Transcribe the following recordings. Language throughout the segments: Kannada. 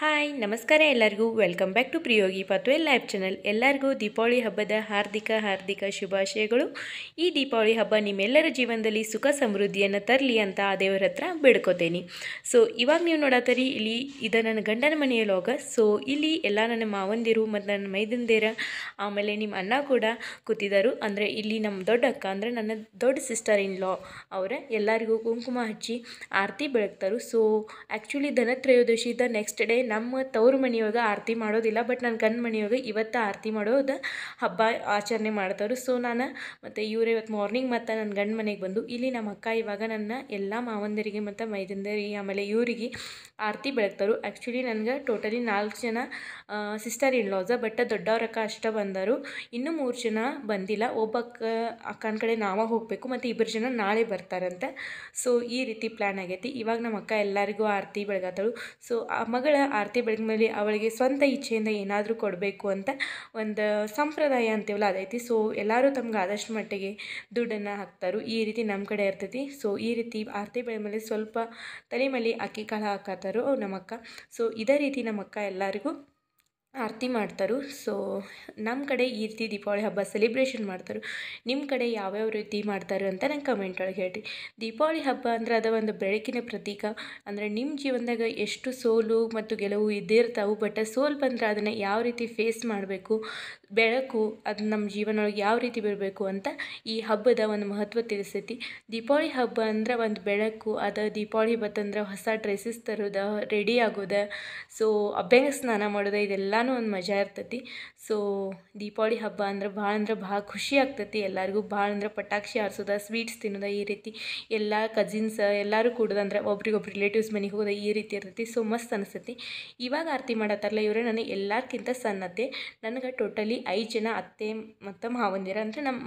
ಹಾಯ್ ನಮಸ್ಕಾರ ಎಲ್ಲರಿಗೂ ವೆಲ್ಕಮ್ ಬ್ಯಾಕ್ ಟು ಪ್ರಿಯೋಗಿ ಪತ್ವೆ ಲೈವ್ ಚಾನಲ್ ಎಲ್ಲರಿಗೂ ದೀಪಾವಳಿ ಹಬ್ಬದ ಹಾರ್ದಿಕ ಹಾರ್ದಿಕ ಶುಭಾಶಯಗಳು ಈ ದೀಪಾವಳಿ ಹಬ್ಬ ನಿಮ್ಮೆಲ್ಲರ ಜೀವನದಲ್ಲಿ ಸುಖ ಸಮೃದ್ಧಿಯನ್ನು ತರಲಿ ಅಂತ ಆ ದೇವರ ಹತ್ರ ಬೇಡ್ಕೋತೇನೆ ಸೊ ಇವಾಗ ನೀವು ನೋಡತ್ತೀರಿ ಇಲ್ಲಿ ಇದು ನನ್ನ ಗಂಡನ ಮನೆಯ ಲೋಗ ಸೊ ಇಲ್ಲಿ ಎಲ್ಲ ನನ್ನ ಮಾವಂದಿರು ಮತ್ತು ನನ್ನ ಮೈದಂದಿರ ಆಮೇಲೆ ನಿಮ್ಮ ಅಣ್ಣ ಕೂಡ ಕೂತಿದ್ದರು ಅಂದರೆ ಇಲ್ಲಿ ನಮ್ಮ ದೊಡ್ಡ ಅಕ್ಕ ಅಂದರೆ ನನ್ನ ದೊಡ್ಡ ಸಿಸ್ಟರ್ ಇನ್ ಲಾ ಅವರ ಎಲ್ಲರಿಗೂ ಕುಂಕುಮ ಹಚ್ಚಿ ಆರತಿ ಬೆಳಗ್ತಾರೆ ಸೊ ಆ್ಯಕ್ಚುಲಿ ಧನತ್ರಯೋದಶಿದ ನೆಕ್ಸ್ಟ್ ಡೇ ನಮ್ಮ ತವ್ರ ಮನೆಯೊಳಗೆ ಆರತಿ ಮಾಡೋದಿಲ್ಲ ಬಟ್ ನನ್ನ ಗಂಡ ಮನೆಯೊಳಗೆ ಇವತ್ತು ಆರತಿ ಮಾಡೋದು ಹಬ್ಬ ಆಚರಣೆ ಮಾಡ್ತಾರೆ ಸೊ ನಾನು ಮತ್ತು ಇವ್ರು ಇವತ್ತು ಮಾರ್ನಿಂಗ್ ಮತ್ತು ನನ್ನ ಗಂಡ ಮನೆಗೆ ಬಂದು ಇಲ್ಲಿ ನಮ್ಮ ಅಕ್ಕ ಇವಾಗ ನನ್ನ ಎಲ್ಲ ಮಾವಂದರಿಗೆ ಮತ್ತು ಮೈದಂದರಿಗೆ ಆಮೇಲೆ ಇವರಿಗೆ ಆರತಿ ಬೆಳಗ್ತಾರೆ ಆ್ಯಕ್ಚುಲಿ ನನಗೆ ಟೋಟಲಿ ನಾಲ್ಕು ಜನ ಸಿಸ್ಟರ್ ಇನ್ ಲಾಸ ಬಟ್ ದೊಡ್ಡವ್ರ ಅಕ್ಕ ಅಷ್ಟ ಬಂದರು ಇನ್ನೂ ಮೂರು ಜನ ಬಂದಿಲ್ಲ ಒಬ್ಬ ಅಕ್ಕ ಅಕ್ಕನ ಕಡೆ ನಾವೇ ಹೋಗಬೇಕು ಮತ್ತು ಇಬ್ಬರು ಜನ ನಾಳೆ ಬರ್ತಾರಂತೆ ಸೊ ಈ ರೀತಿ ಪ್ಲ್ಯಾನ್ ಆಗೈತಿ ಇವಾಗ ನಮ್ಮ ಅಕ್ಕ ಎಲ್ಲರಿಗೂ ಆರತಿ ಬೆಳಗತ್ತಳು ಸೊ ಆ ಮಗಳ ಆರತಿ ಬೆಳಗಿದ ಮೇಲೆ ಅವಳಿಗೆ ಸ್ವಂತ ಇಚ್ಛೆಯಿಂದ ಏನಾದರೂ ಕೊಡಬೇಕು ಅಂತ ಒಂದು ಸಂಪ್ರದಾಯ ಅಂತೀವಲ್ಲ ಅದೈತಿ ಸೊ ಎಲ್ಲರೂ ತಮ್ಗೆ ಆದಷ್ಟು ಮಟ್ಟಿಗೆ ದುಡ್ಡನ್ನು ಹಾಕ್ತಾರೆ ಈ ರೀತಿ ನಮ್ಮ ಕಡೆ ಇರ್ತೈತಿ ಸೊ ಈ ರೀತಿ ಆರತಿ ಬೆಳೆದ ಮೇಲೆ ಸ್ವಲ್ಪ ತಲೆ ಮೇಲೆ ಅಕ್ಕಿ ಕಾಳು ಹಾಕತ್ತಾರೋ ನಮ್ಮ ಅಕ್ಕ ಸೊ ಇದೇ ರೀತಿ ನಮ್ಮ ಅಕ್ಕ ಎಲ್ಲರಿಗೂ ಆರತಿ ಮಾಡ್ತಾರೆ ಸೊ ನಮ್ಮ ಕಡೆ ಈ ರೀತಿ ದೀಪಾವಳಿ ಹಬ್ಬ ಸೆಲಿಬ್ರೇಷನ್ ಮಾಡ್ತಾರೆ ನಿಮ್ಮ ಕಡೆ ಯಾವ್ಯಾವ ರೀತಿ ಮಾಡ್ತಾರೆ ಅಂತ ನಂಗೆ ಕಮೆಂಟ್ ಒಳಗೆ ಹೇಳ್ರಿ ದೀಪಾವಳಿ ಹಬ್ಬ ಅಂದ್ರೆ ಅದು ಒಂದು ಬೆಳಕಿನ ಪ್ರತೀಕ ಅಂದರೆ ನಿಮ್ಮ ಜೀವನದಾಗ ಎಷ್ಟು ಸೋಲು ಮತ್ತು ಗೆಲುವು ಇದ್ದೇ ಇರ್ತಾವೆ ಬಟ್ ಸೋಲು ಬಂದ್ರೆ ಅದನ್ನು ಯಾವ ರೀತಿ ಫೇಸ್ ಮಾಡಬೇಕು ಬೆಳಕು ಅದು ನಮ್ಮ ಜೀವನ ಒಳಗೆ ಯಾವ ರೀತಿ ಬರಬೇಕು ಅಂತ ಈ ಹಬ್ಬದ ಒಂದು ಮಹತ್ವ ತಿಳಿಸ್ತೈತಿ ದೀಪಾವಳಿ ಹಬ್ಬ ಅಂದ್ರೆ ಒಂದು ಬೆಳಕು ಅದು ದೀಪಾವಳಿ ಬತ್ತಂದ್ರೆ ಹೊಸ ಡ್ರೆಸ್ಸಸ್ ತರೋದು ರೆಡಿ ಆಗೋದು ಸೊ ಅಭ್ಯಂಗ ಸ್ನಾನ ಮಾಡೋದು ಇದೆಲ್ಲನೂ ಒಂದು ಮಜಾ ಇರ್ತೈತಿ ಸೊ ದೀಪಾವಳಿ ಹಬ್ಬ ಅಂದ್ರೆ ಭಾಳ ಅಂದ್ರೆ ಭಾಳ ಖುಷಿ ಆಗ್ತೈತಿ ಎಲ್ಲರಿಗೂ ಭಾಳ ಅಂದ್ರೆ ಪಟಾಕ್ಷಿ ಹಾರ್ಸೋದು ಸ್ವೀಟ್ಸ್ ತಿನ್ನೋದು ಈ ರೀತಿ ಎಲ್ಲ ಕಜಿನ್ಸ್ ಎಲ್ಲರೂ ಕೂಡೋದಂದ್ರೆ ಒಬ್ರಿಗೊಬ್ರು ರಿಲೇಟಿವ್ಸ್ ಮನೆಗೆ ಹೋಗೋದು ಈ ರೀತಿ ಇರ್ತೈತಿ ಸೊ ಮಸ್ತ್ ಅನಿಸ್ತೈತಿ ಇವಾಗ ಆರತಿ ಮಾಡತ್ತಾರಲ್ಲ ಇವರೇ ನನಗೆ ಎಲ್ಲಕ್ಕಿಂತ ಸಣ್ಣತ್ತೆ ನನಗೆ ಟೋಟಲಿ ಐದು ಜನ ಅತ್ತೆ ಮತ್ತು ಮಾವಂದಿರ ಅಂದರೆ ನಮ್ಮ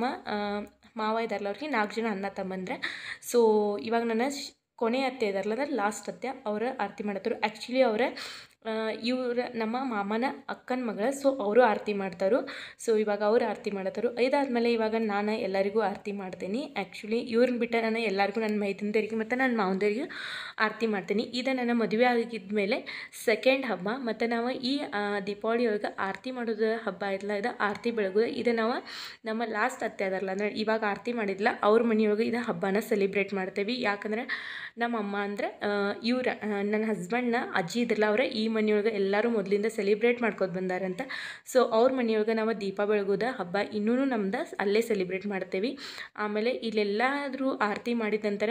ಮಾವ ಇದಾರಲ್ಲ ಅವ್ರಿಗೆ ನಾಲ್ಕು ಜನ ಅಣ್ಣ ತಮ್ಮಂದ್ರೆ ಸೊ ಇವಾಗ ನನ್ನ ಕೊನೆ ಅತ್ತೆ ಇದಾರಲ್ಲ ಅಂದ್ರೆ ಲಾಸ್ಟ್ ಅತ್ತೆ ಅವರ ಆರತಿ ಮಾಡತ್ತರು ಆ್ಯಕ್ಚುಲಿ ಅವರ ಇವ್ರ ನಮ್ಮ ಮಾಮನ ಅಕ್ಕನ ಮಗಳ ಸೊ ಅವರು ಆರತಿ ಮಾಡ್ತಾರೆ ಸೊ ಇವಾಗ ಅವ್ರು ಆರತಿ ಮಾಡತ್ತರು ಇದಾದಮೇಲೆ ಇವಾಗ ನಾನು ಎಲ್ಲರಿಗೂ ಆರತಿ ಮಾಡ್ತೀನಿ ಆ್ಯಕ್ಚುಲಿ ಇವ್ರನ್ನ ಬಿಟ್ಟು ನಾನು ಎಲ್ಲರಿಗೂ ನನ್ನ ಮೈದಂದರಿಗೆ ಮತ್ತು ನನ್ನ ಮಾವಂದರಿಗೆ ಆರತಿ ಮಾಡ್ತೀನಿ ಇದು ನನ್ನ ಮದುವೆ ಆಗಿದ್ಮೇಲೆ ಸೆಕೆಂಡ್ ಹಬ್ಬ ಮತ್ತು ನಾವು ಈ ದೀಪಾವಳಿ ಒಳಗೆ ಆರತಿ ಮಾಡೋದು ಹಬ್ಬ ಇಲ್ಲ ಇದು ಆರತಿ ಬೆಳಗೋದು ಇದು ನಾವು ನಮ್ಮ ಲಾಸ್ಟ್ ಅತ್ತೆ ಅದಾರಲ್ಲ ಅಂದರೆ ಇವಾಗ ಆರತಿ ಮಾಡಿದ್ಲ ಅವ್ರ ಮನೆಯೊಳಗೆ ಇದು ಹಬ್ಬನ ಸೆಲಿಬ್ರೇಟ್ ಮಾಡ್ತೇವೆ ಯಾಕಂದ್ರೆ ನಮ್ಮ ಅಮ್ಮ ಅಂದ್ರೆ ಇವ್ರ ನನ್ನ ಹಸ್ಬೆಂಡ್ನ ಅಜ್ಜಿ ಇದ್ರಲ್ಲ ಅವರ ಈ ಮನೆಯೊಳಗೆ ಎಲ್ಲರೂ ಮೊದಲಿಂದ ಸೆಲಿಬ್ರೇಟ್ ಮಾಡ್ಕೊತ ಬಂದಾರಂತ ಸೊ ಅವ್ರ ಮನೆಯೊಳಗೆ ನಾವು ದೀಪ ಬೆಳಗೋದ ಹಬ್ಬ ಇನ್ನೂ ನಮ್ದು ಅಲ್ಲೇ ಸೆಲಿಬ್ರೇಟ್ ಮಾಡ್ತೇವೆ ಆಮೇಲೆ ಇಲ್ಲೆಲ್ಲಾದರೂ ಆರತಿ ಮಾಡಿದ ನಂತರ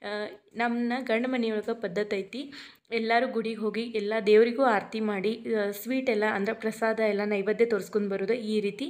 ನಮ್ಮ ಗಂಡ ಮನೆಯೊಳಗೆ ಪದ್ಧತಿ ಐತಿ ಎಲ್ಲರೂ ಗುಡಿಗೆ ಹೋಗಿ ಎಲ್ಲ ದೇವರಿಗೂ ಆರತಿ ಮಾಡಿ ಸ್ವೀಟ್ ಎಲ್ಲ ಅಂದ್ರೆ ಪ್ರಸಾದ ಎಲ್ಲ ನೈವೇದ್ಯ ತೋರಿಸ್ಕೊಂಡು ಬರೋದು ಈ ರೀತಿ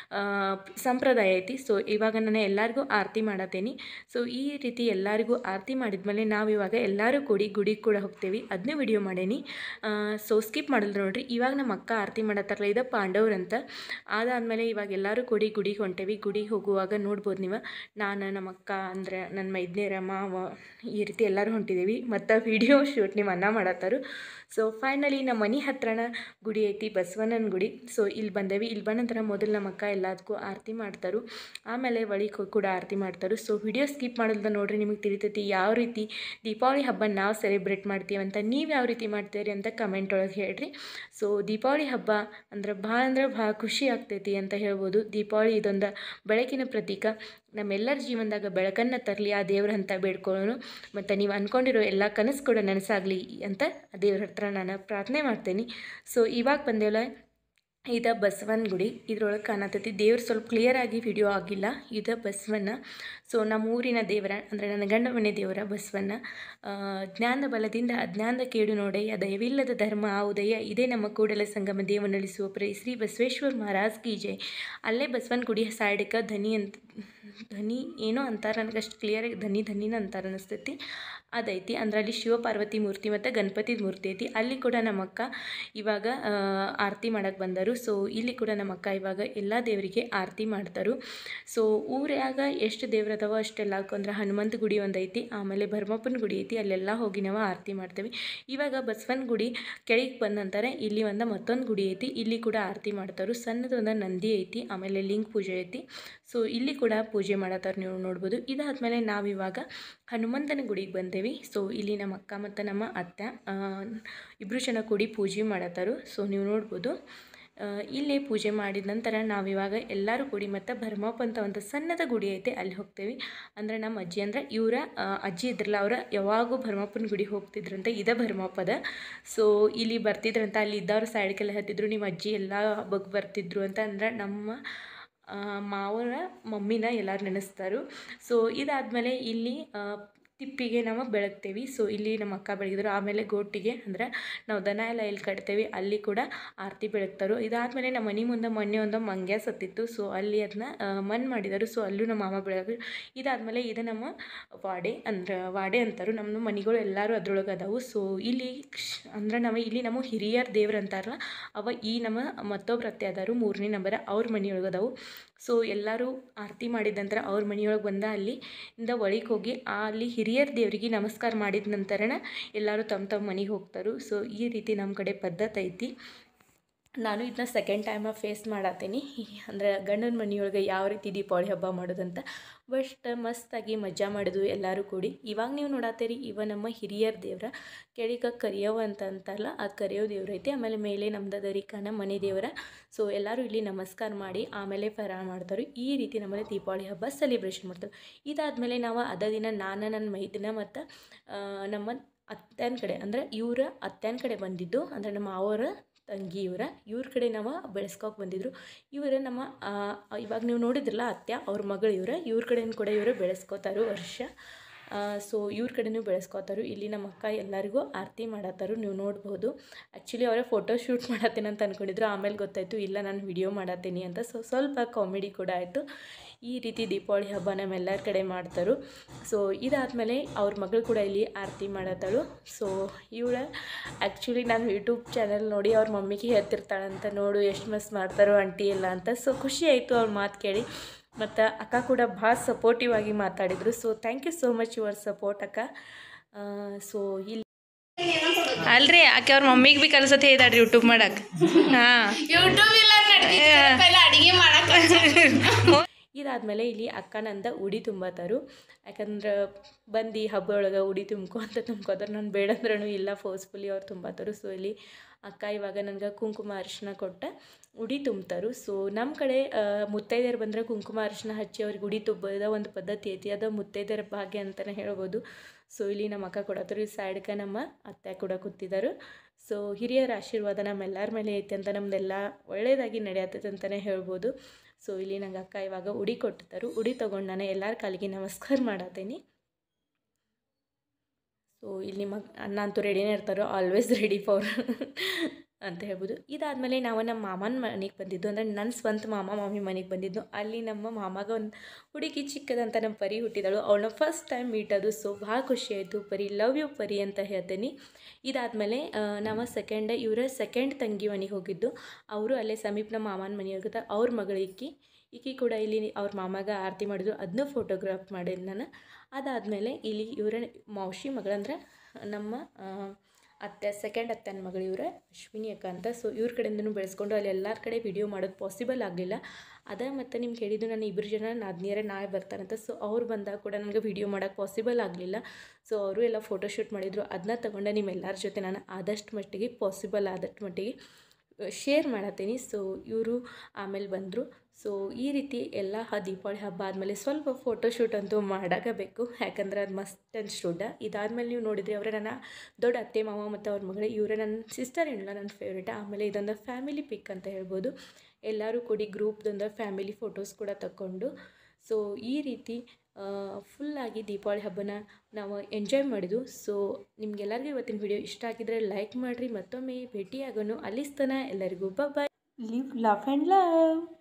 ಸಂಪ್ರದಾಯ ಐತಿ ಸೊ ಇವಾಗ ನಾನು ಎಲ್ಲರಿಗೂ ಆರತಿ ಮಾಡತ್ತೇನೆ ಸೊ ಈ ರೀತಿ ಎಲ್ಲರಿಗೂ ಆರತಿ ಮಾಡಿದ್ಮೇಲೆ ನಾವು ಇವಾಗ ಎಲ್ಲರೂ ಕೂಡಿ ಗುಡಿಗೆ ಕೂಡ ಹೋಗ್ತೇವೆ ಅದನ್ನೂ ವಿಡಿಯೋ ಮಾಡೇನಿ ಸೊ ಸ್ಕಿಪ್ ಮಾಡಿದ್ರು ನೋಡ್ರಿ ಇವಾಗ ನಮ್ಮ ಅಕ್ಕ ಆರತಿ ಮಾಡತ್ತಾರಲ್ಲ ಇದು ಪಾಂಡವ್ರಂತ ಅದಾದಮೇಲೆ ಇವಾಗ ಎಲ್ಲರೂ ಕೂಡಿ ಗುಡಿಗೆ ಹೊಂಟೇವಿ ಗುಡಿಗೆ ಹೋಗುವಾಗ ನೋಡ್ಬೋದು ನೀವು ನಾನು ನಮ್ಮ ಅಕ್ಕ ಅಂದರೆ ನನ್ನ ಮೈದ್ನೇರ ಮಾವ ಈ ರೀತಿ ಎಲ್ಲರೂ ಹೊಂಟಿದ್ದೀವಿ ಮತ್ತು ವಿಡಿಯೋ ಶೂಟ್ ನಿಮ್ಮ ಅನ್ನ ಮಾಡತ್ತಾರು ಸೊ ಫೈನಲಿ ನಮ್ಮ ಮನೆ ಹತ್ರನ ಗುಡಿ ಐತಿ ಬಸವಣ್ಣನ ಗುಡಿ ಸೊ ಇಲ್ಲಿ ಬಂದೇವಿ ಇಲ್ಲಿ ಬಂದ ನಂತರ ಮೊದಲು ನಮ್ಮ ಅಕ್ಕ ಎಲ್ಲದಕ್ಕೂ ಆರತಿ ಮಾಡ್ತಾರೆ ಆಮೇಲೆ ಒಳಗೆ ಕೂಡ ಆರತಿ ಮಾಡ್ತಾರೆ ಸೊ ವಿಡಿಯೋ ಸ್ಕಿಪ್ ಮಾಡೋದ ನೋಡ್ರಿ ನಿಮಗೆ ತಿಳಿತೈತಿ ಯಾವ ರೀತಿ ದೀಪಾವಳಿ ಹಬ್ಬ ನಾವು ಸೆಲೆಬ್ರೇಟ್ ಮಾಡ್ತೀವಿ ಅಂತ ನೀವು ಯಾವ ರೀತಿ ಮಾಡ್ತೀರಿ ಅಂತ ಕಮೆಂಟ್ ಒಳಗೆ ಹೇಳ್ರಿ ಸೊ ದೀಪಾವಳಿ ಹಬ್ಬ ಅಂದ್ರೆ ಭಾಳ ಅಂದ್ರೆ ಭಾಳ ಖುಷಿ ಆಗ್ತೈತಿ ಅಂತ ಹೇಳ್ಬೋದು ದೀಪಾವಳಿ ಇದೊಂದು ಬೆಳಕಿನ ಪ್ರತೀಕ ನಮ್ಮೆಲ್ಲರ ಜೀವನದಾಗ ಬೆಳಕನ್ನು ತರಲಿ ಆ ದೇವ್ರ ಅಂತ ಬೇಡ್ಕೊಳ್ಳೋನು ಮತ್ತು ನೀವು ಅಂದ್ಕೊಂಡಿರೋ ಎಲ್ಲ ಕನಸು ಕೂಡ ನನಸಾಗಲಿ ಅಂತ ದೇವ್ರ ಹತ್ರ ನಾನು ಪ್ರಾರ್ಥನೆ ಮಾಡ್ತೇನೆ ಸೊ ಇವಾಗ ಬಂದೇವಲ್ಲ ಇದು ಬಸವನ ಗುಡಿ ಇದ್ರೊಳಗೆ ಕಾಣತೈತಿ ದೇವ್ರು ಸ್ವಲ್ಪ ಕ್ಲಿಯರಾಗಿ ವಿಡಿಯೋ ಆಗಿಲ್ಲ ಇದು ಬಸವಣ್ಣ ಸೊ ನಮ್ಮ ಊರಿನ ದೇವರ ಅಂದರೆ ನನ್ನ ಗಂಡ ಮನೆ ದೇವರ ಬಸವಣ್ಣ ಜ್ಞಾನದ ಬಲದಿಂದ ಅಜ್ಞಾನದ ಕೇಡು ನೋಡೆಯ ದಯವಿಲ್ಲದ ಧರ್ಮ ಆ ಉದಯ ಇದೇ ನಮ್ಮ ಕೂಡಲ ಸಂಗಮ ದೇವನಳಿಸುವ ಪ್ರೇ ಶ್ರೀ ಬಸವೇಶ್ವರ ಮಹಾರಾಜ್ ಕಿ ಜೈ ಅಲ್ಲೇ ಬಸವನ ಗುಡಿ ಸೈಡ್ಗೆ ಧನಿ ಅಂತ ಧನಿ ಏನೋ ಅಂತಾರೆ ನನಗೆ ಅಷ್ಟು ಕ್ಲಿಯರಾಗಿ ಧನಿ ಧನಿನ ಅಂತಾರೆ ಅನಿಸ್ತೈತಿ ಅದೈತಿ ಅಂದ್ರೆ ಅಲ್ಲಿ ಶಿವಪಾರ್ವತಿ ಮೂರ್ತಿ ಮತ್ತು ಗಣಪತಿ ಮೂರ್ತಿ ಐತಿ ಅಲ್ಲಿ ಕೂಡ ನಮ್ಮ ಅಕ್ಕ ಇವಾಗ ಆರತಿ ಮಾಡಕ್ಕೆ ಬಂದರು ಸೊ ಇಲ್ಲಿ ಕೂಡ ನಮ್ಮ ಅಕ್ಕ ಇವಾಗ ಎಲ್ಲ ದೇವರಿಗೆ ಆರತಿ ಮಾಡ್ತಾರೆ ಸೊ ಊರಾಗ ಎಷ್ಟು ದೇವ್ರು ಅದಾವ ಅಷ್ಟೆಲ್ಲ ಅಂದ್ರೆ ಹನುಮಂತ ಗುಡಿ ಒಂದು ಐತಿ ಆಮೇಲೆ ಭರ್ಮಪ್ಪನ ಗುಡಿ ಐತಿ ಅಲ್ಲೆಲ್ಲ ಹೋಗಿ ನಾವು ಆರತಿ ಮಾಡ್ತೇವೆ ಇವಾಗ ಬಸವನ ಗುಡಿ ಕೆಳಗೆ ಬಂದ ನಂತರ ಇಲ್ಲಿ ಒಂದು ಮತ್ತೊಂದು ಗುಡಿ ಐತಿ ಇಲ್ಲಿ ಕೂಡ ಆರತಿ ಮಾಡ್ತಾರೆ ಸಣ್ಣದೊಂದು ನಂದಿ ಐತಿ ಆಮೇಲೆ ಲಿಂಗ ಪೂಜೆ ಐತಿ ಸೊ ಇಲ್ಲಿ ಕೂಡ ಪೂಜೆ ಪೂಜೆ ಮಾಡತ್ತಾರ ನೀವು ನೋಡ್ಬೋದು ಇದಾದಮೇಲೆ ನಾವಿವಾಗ ಹನುಮಂತನ ಗುಡಿಗೆ ಬಂದೇವಿ ಸೊ ಇಲ್ಲಿ ನಮ್ಮ ಅಕ್ಕ ಮತ್ತು ನಮ್ಮ ಅತ್ತೆ ಇಬ್ಬರು ಜನ ಕೂಡಿ ಪೂಜೆ ಮಾಡತ್ತಾರು ಸೊ ನೀವು ನೋಡ್ಬೋದು ಆ, ಇಲ್ಲಿ ಪೂಜೆ ಮಾಡಿದ ನಂತರ ನಾವಿವಾಗ ಎಲ್ಲರೂ ಕೂಡಿ ಮತ್ತು ಭರಮಪ್ಪ ಅಂತ ಒಂದು ಸಣ್ಣದ ಗುಡಿ ಐತೆ ಅಲ್ಲಿ ಹೋಗ್ತೇವೆ ಅಂದರೆ ನಮ್ಮ ಅಜ್ಜಿ ಅಂದ್ರೆ ಇವರ ಅಜ್ಜಿ ಇದ್ರಲ್ಲ ಅವ್ರ ಯಾವಾಗೂ ಭರಮಪ್ಪನ ಗುಡಿ ಹೋಗ್ತಿದ್ರಂತೆ ಇದೇ ಭರಮಪ್ಪದ ಸೊ ಇಲ್ಲಿ ಬರ್ತಿದ್ರಂತ ಅಲ್ಲಿ ಇದ್ದವ್ರ ಸೈಡ್ಗೆಲ್ಲ ಹತ್ತಿದ್ರು ನಿಮ್ಮ ಅಜ್ಜಿ ಎಲ್ಲ ಹಬ್ಬಕ್ಕೆ ಬರ್ತಿದ್ರು ಅಂತ ಅಂದ್ರೆ ನಮ್ಮ ಆ, ಮಾವರ ಮಮ್ಮಿನ ಎಲ್ಲರೂ ನೆನೆಸ್ತಾರೆ ಸೊ ಇದಾದಮೇಲೆ ಇಲ್ಲಿ ಆ, ತಿಪ್ಪಿಗೆ ನಾವು ಬೆಳಗ್ತೇವೆ ಸೊ ಇಲ್ಲಿ ನಮ್ಮ ಅಕ್ಕ ಬೆಳಗಿದ್ರು ಆಮೇಲೆ ಗೋಟಿಗೆ ಅಂದ್ರೆ ನಾವು ದನ ಎಲ್ಲ ಎಲ್ಲಿ ಕಟ್ತೇವೆ ಅಲ್ಲಿ ಕೂಡ ಆರತಿ ಬೆಳಗ್ತಾರೆ ಇದಾದಮೇಲೆ ನಮ್ಮ ಮನೆ ಮುಂದೆ ಮೊನ್ನೆ ಒಂದು ಮಂಗ್ಯ ಸತ್ತಿತ್ತು ಸೊ ಅಲ್ಲಿ ಅದನ್ನ ಮಣ್ಣು ಮಾಡಿದರು ಸೊ ಅಲ್ಲೂ ನಮ್ಮ ಮಾಮ ಬೆಳಗ್ಗೆ ಇದಾದಮೇಲೆ ಇದು ನಮ್ಮ ವಾಡೆ ಅಂದ್ರೆ ವಾಡೆ ಅಂತಾರೆ ನಮ್ಮ ಮನೆಗಳು ಎಲ್ಲರೂ ಅದ್ರೊಳಗೆ ಅದಾವು ಸೊ ಇಲ್ಲಿ ಕ್ಷ- ಅಂದ್ರೆ ನಾವು ಇಲ್ಲಿ ನಮ್ಮ ಹಿರಿಯರ ದೇವ್ರು ಅಂತಾರಲ್ಲ ಅವ ಈ ನಮ್ಮ ಮತ್ತೊಬ್ರು ಅತ್ತೆ ಅದಾರು ಮೂರನೇ ನಂಬರ ಅವ್ರ ಮನೆಯೊಳಗೆ ಅದಾವು ಸೊ ಎಲ್ಲರೂ ಆರತಿ ಮಾಡಿದ ನಂತರ ಅವ್ರ ಮನೆಯೊಳಗೆ ಬಂದ ಅಲ್ಲಿ ಇಂದ ಒಳಗೆ ಹೋಗಿ ಆ ಅಲ್ಲಿ ಹಿರಿಯರ ದೇವರಿಗೆ ನಮಸ್ಕಾರ ಮಾಡಿದ ನಂತರನ ಎಲ್ಲರೂ ತಮ್ಮ ತಮ್ಮ ಮನೆಗೆ ಹೋಗ್ತಾರೆ ಸೊ ಈ ರೀತಿ ನಮ್ಮ ಕಡೆ ಪದ್ಧತಿ ಐತಿ ನಾನು ಇದನ್ನ ಸೆಕೆಂಡ್ ಟೈಮ ಫೇಸ್ ಮಾಡತ್ತೀನಿ ಅಂದ್ರೆ ಗಂಡನ ಮನೆಯೊಳಗೆ ಯಾವ ರೀತಿ ದೀಪಾವಳಿ ಹಬ್ಬ ಮಾಡೋದಂತ ಬಸ್ಟ್ ಮಸ್ತಾಗಿ ಮಜಾ ಮಾಡಿದ್ವು ಎಲ್ಲರೂ ಕೂಡಿ ಇವಾಗ ನೀವು ನೋಡತ್ತೀರಿ ಇವ ನಮ್ಮ ಹಿರಿಯರ ದೇವ್ರ ಕೆಳಗೆ ಕರಿಯವ ಅಂತ ಅಂತಾರಲ್ಲ ಆ ಕರಿಯೋ ದೇವ್ರ ಐತಿ ಆಮೇಲೆ ಮೇಲೆ ನಮ್ದು ದರಿಕಾನ ಮನೆ ದೇವರ ಸೊ ಎಲ್ಲರೂ ಇಲ್ಲಿ ನಮಸ್ಕಾರ ಮಾಡಿ ಆಮೇಲೆ ಫರಾಳ ಮಾಡ್ತಾರೆ ಈ ರೀತಿ ನಮ್ಮಲ್ಲಿ ದೀಪಾವಳಿ ಹಬ್ಬ ಸೆಲೆಬ್ರೇಷನ್ ಮಾಡ್ತಾರೆ ಇದಾದಮೇಲೆ ನಾವು ಅದ ದಿನ ನಾನು ನನ್ನ ಮೈದಿನ ಮತ್ತು ನಮ್ಮ ಅತ್ತೆನ ಕಡೆ ಅಂದರೆ ಇವರ ಅತ್ತೆನ ಕಡೆ ಬಂದಿದ್ದು ಅಂದರೆ ನಮ್ಮ ಅವರ ತಂಗಿ ಇವರ ಇವ್ರ ಕಡೆ ನಾವು ಬೆಳೆಸ್ಕೋಕೆ ಬಂದಿದ್ರು ಇವರು ನಮ್ಮ ಆ, ಇವಾಗ ನೀವು ನೋಡಿದ್ರಲ್ಲ ಅತ್ಯ ಅವ್ರ ಮಗಳು ಇವ್ರ ಇವ್ರ ಕಡೆನೂ ಕೂಡ ಇವರು ಬೆಳೆಸ್ಕೋತಾರು ವರ್ಷ ಸೊ ಇವ್ರ ಕಡೆನೂ ಬೆಳೆಸ್ಕೋತಾರು ಇಲ್ಲಿ ನಮ್ಮ ಅಕ್ಕ ಎಲ್ಲರಿಗೂ ಆರತಿ ಮಾಡತ್ತಾರು ನೀವು ನೋಡ್ಬೋದು ಆ್ಯಕ್ಚುಲಿ ಅವರೇ ಫೋಟೋ ಶೂಟ್ ಮಾಡತ್ತೇನೆ ಅಂತ ಅಂದ್ಕೊಂಡಿದ್ರು ಆಮೇಲೆ ಗೊತ್ತಾಯಿತು ಇಲ್ಲ ನಾನು ವಿಡಿಯೋ ಮಾಡತ್ತೀನಿ ಅಂತ ಸೊ ಸ್ವಲ್ಪ ಕಾಮಿಡಿ ಕೂಡ ಆಯಿತು ಈ ರೀತಿ ದೀಪಾವಳಿ ಹಬ್ಬ ನಮ್ಮೆಲ್ಲರ ಕಡೆ ಮಾಡ್ತಾರೆ ಸೊ ಇದಾದಮೇಲೆ ಅವ್ರ ಮಗಳು ಕೂಡ ಇಲ್ಲಿ ಆರತಿ ಮಾಡತ್ತಳು ಸೊ ಇವಳ ಆ್ಯಕ್ಚುಲಿ ನಾನು ಯೂಟ್ಯೂಬ್ ಚಾನಲ್ ನೋಡಿ ಅವ್ರ ಮಮ್ಮಿಗೆ ಹೇಳ್ತಿರ್ತಾಳಂತ ನೋಡು ಎಷ್ಟು ಮಸ್ತ್ ಮಾಡ್ತಾರೋ ಆಂಟಿ ಎಲ್ಲ ಅಂತ ಸೊ ಖುಷಿ ಆಯಿತು ಅವ್ರ ಮಾತು ಕೇಳಿ ಮತ್ತು ಅಕ್ಕ ಕೂಡ ಭಾಳ ಸಪೋರ್ಟಿವ್ ಆಗಿ ಮಾತಾಡಿದರು so thank you so much your support ಅಕ್ಕ ಸೊ ಇಲ್ಲಿ ಅಲ್ರಿ ಆಕೆ ಅವ್ರ ಮಮ್ಮಿಗೆ ಭೀ ಕಲ್ಸತ್ತೆ ಹೇಳ್ದಾಡ್ರಿ ಯೂಟ್ಯೂಬ್ ಮಾಡಕ್ಕೆ ಹಾಂ ಯೂಟ್ಯೂಬ್ ಇಲ್ಲ ಪೆಲ್ಲ ಅಡಿಗೆ ಮಾಡಕ್ ಇದಾದಮೇಲೆ ಇಲ್ಲಿ ಅಕ್ಕನಂದ ಉಡಿ ತುಂಬತ್ತಾರು ಯಾಕಂದ್ರೆ ಬಂದು ಹಬ್ಬ ಒಳಗೆ ಉಡಿ ತುಂಬ್ಕೊ ಅಂತ ತುಂಬ್ಕೋತಾರೆ ನಾನು ಬೇಡಂದ್ರೂ ಇಲ್ಲ ಫೋರ್ಸ್ಫುಲಿ ಅವ್ರು ತುಂಬತ್ತಾರು ಸೊ ಇಲ್ಲಿ ಅಕ್ಕ ಇವಾಗ ನನಗೆ ಕುಂಕುಮ ಅರಿಶಿನ ಕೊಟ್ಟ ಉಡಿ ತುಂಬ್ತಾರು ಸೊ ನಮ್ಮ ಕಡೆ ಆ, ಮುತ್ತೈದೆಯರು ಬಂದರೆ ಕುಂಕುಮ ಅರಿಶಿನ ಹಚ್ಚಿ ಅವ್ರಿಗೆ ಉಡಿ ತುಂಬೋದ ಒಂದು ಪದ್ಧತಿ ಐತಿ ಅದು ಮುತ್ತೈದೆಯರ ಭಾಗ್ಯ ಅಂತಲೇ ಹೇಳ್ಬೋದು ಸೊ ಇಲ್ಲಿ ನಮ್ಮ ಅಕ್ಕ ಕೊಡತ್ತರು ಈ ಸೈಡ್ಗೆ ನಮ್ಮ ಅತ್ತೆ ಕೂಡ ಕೂತಿದ್ದಾರೆ ಸೊ ಹಿರಿಯರ ಆಶೀರ್ವಾದ ನಮ್ಮೆಲ್ಲರ ಮೇಲೆ ಐತೆ ಅಂತ ನಮ್ಮದೆಲ್ಲ ಒಳ್ಳೆಯದಾಗಿ ನಡೆಯತ್ತೈತೆ ಅಂತಲೇ ಹೇಳ್ಬೋದು ಸೊ ಇಲ್ಲಿ ನಂಗೆ ಅಕ್ಕ ಇವಾಗ ಉಡಿ ಕೊಟ್ಟಿದ್ದರು ಉಡಿ ತೊಗೊಂಡು ನಾನು ಎಲ್ಲರ ಕಾಲಿಗೆ ನಮಸ್ಕಾರ ಮಾಡತ್ತೀನಿ ಸೊ ಇಲ್ಲಿ ಮಗ್ ಅಣ್ಣ ಅಂತೂ ರೆಡಿನೇ ಇರ್ತಾರೋ ಆಲ್ವೇಸ್ ರೆಡಿ ಫಾರ್ ಅಂತ ಹೇಳ್ಬೋದು ಇದಾದಮೇಲೆ ನಾವು ನಮ್ಮ ಮಾಮನ ಮನೆಗೆ ಬಂದಿದ್ದು ಅಂದರೆ ನನ್ನ ಸ್ವಂತ ಮಾಮ ಮಾಮಿ ಮನೆಗೆ ಬಂದಿದ್ದು ಅಲ್ಲಿ ನಮ್ಮ ಮಾಮಾಗ ಒಂದು ಹುಡುಗಿ ಚಿಕ್ಕದಂತ ನಮ್ಮ ಪರಿ ಹುಟ್ಟಿದಳು ಅವಳನ್ನ ಫಸ್ಟ್ ಟೈಮ್ ಮೀಟ್ ಅದು ಸೊ ಭಾಳ ಖುಷಿ ಆಯಿತು ಪರಿ ಲವ್ ಯು ಪರಿ ಅಂತ ಹೇಳ್ತೀನಿ ಇದಾದಮೇಲೆ ನಾವು ಸೆಕೆಂಡ್ ಇವರ ಸೆಕೆಂಡ್ ತಂಗಿ ಮನೆಗೆ ಹೋಗಿದ್ದು ಅವರು ಅಲ್ಲೇ ಸಮೀಪ ನಮ್ಮ ಮಾಮನ ಮನೆಯೊಳಗೆ ಅವ್ರ ಮಗಳಿಗೆ ಈಕಿ ಕೂಡ ಇಲ್ಲಿ ಅವ್ರ ಮಾಮಾಗ ಆರತಿ ಮಾಡಿದ್ರು ಅದನ್ನೂ ಫೋಟೋಗ್ರಾಫ್ ಮಾಡಿದ್ದು ನಾನು ಅದಾದಮೇಲೆ ಇಲ್ಲಿ ಇವರ ಮೌಶಿ ಮಗಳಂದ್ರೆ ನಮ್ಮ ಆ, ಅತ್ತೆ ಸೆಕೆಂಡ್ ಅತ್ತೆನ ಮಗಳು ಇವರ ಅಶ್ವಿನಿ ಅಕ್ಕ ಅಂತ ಸೊ ಇವ್ರ ಕಡೆಯಿಂದನೂ ಬೆಳೆಸ್ಕೊಂಡು ಅಲ್ಲಿ ಎಲ್ಲರ ಕಡೆ ವಿಡಿಯೋ ಮಾಡೋದು ಪಾಸಿಬಲ್ ಆಗಲಿಲ್ಲ ಅದ ಮತ್ತು ನಿಮ್ಗೆ ಹೇಳಿದ್ದು ನಾನು ಇಬ್ಬರು ಜನ ನಾದ್ನಿಯರೇ ನಾಳೆ ಬರ್ತಾರಂತ ಸೊ ಅವ್ರು ಬಂದಾಗ ಕೂಡ ನನಗೆ ವಿಡಿಯೋ ಮಾಡೋಕ್ಕೆ ಪಾಸಿಬಲ್ ಆಗಲಿಲ್ಲ ಸೊ ಅವರು ಎಲ್ಲ ಫೋಟೋಶೂಟ್ ಮಾಡಿದರು ಅದನ್ನ ತಗೊಂಡೆ ನಿಮ್ಮೆಲ್ಲರ ಜೊತೆ ನಾನು ಆದಷ್ಟು ಮಟ್ಟಿಗೆ ಪಾಸಿಬಲ್ ಆದಷ್ಟು ಮಟ್ಟಿಗೆ ಶೇರ್ ಮಾಡತ್ತೀನಿ ಸೊ ಇವರು ಆಮೇಲೆ ಬಂದರು ಸೊ ಈ ರೀತಿ ಎಲ್ಲ ಹ ದೀಪಾವಳಿ ಹಬ್ಬ ಆದಮೇಲೆ ಸ್ವಲ್ಪ ಫೋಟೋಶೂಟ್ ಅಂತೂ ಮಾಡಾಕಬೇಕು ಯಾಕಂದ್ರೆ ಅದು ಮಸ್ತ್ ಅನ್ಸ್ಟುಡ್ಡ ಇದಾದಮೇಲೆ ನೀವು ನೋಡಿದ್ರಿ ಅವರೇ ನನ್ನ ದೊಡ್ಡ ಅತ್ತೆ ಮಾವ ಮತ್ತು ಅವ್ರ ಮಗಳೇ ಇವರೇ ನನ್ನ ಸಿಸ್ಟರ್ ಇಲ್ಲ ನನ್ನ ಫೇವ್ರೇಟ್ ಆಮೇಲೆ ಇದೊಂದು ಫ್ಯಾಮಿಲಿ ಪಿಕ್ ಅಂತ ಹೇಳ್ಬೋದು ಎಲ್ಲರೂ ಕೂಡಿ ಗ್ರೂಪ್ದೊಂದು ಫ್ಯಾಮಿಲಿ ಫೋಟೋಸ್ ಕೂಡ ತಗೊಂಡು ಸೊ ಈ ರೀತಿ ಫುಲ್ಲಾಗಿ ದೀಪಾವಳಿ ಹಬ್ಬನ ನಾವು ಎಂಜಾಯ್ ಮಾಡಿದ್ವು ಸೊ ನಿಮ್ಗೆಲ್ಲರಿಗೂ ಇವತ್ತಿನ ವಿಡಿಯೋ ಇಷ್ಟ ಆಗಿದ್ರೆ ಲೈಕ್ ಮಾಡಿರಿ ಮತ್ತೊಮ್ಮೆ ಭೇಟಿಯಾಗೋನು ಅಲ್ಲಿಸ್ತನ ಎಲ್ಲರಿಗೂ bye live love and love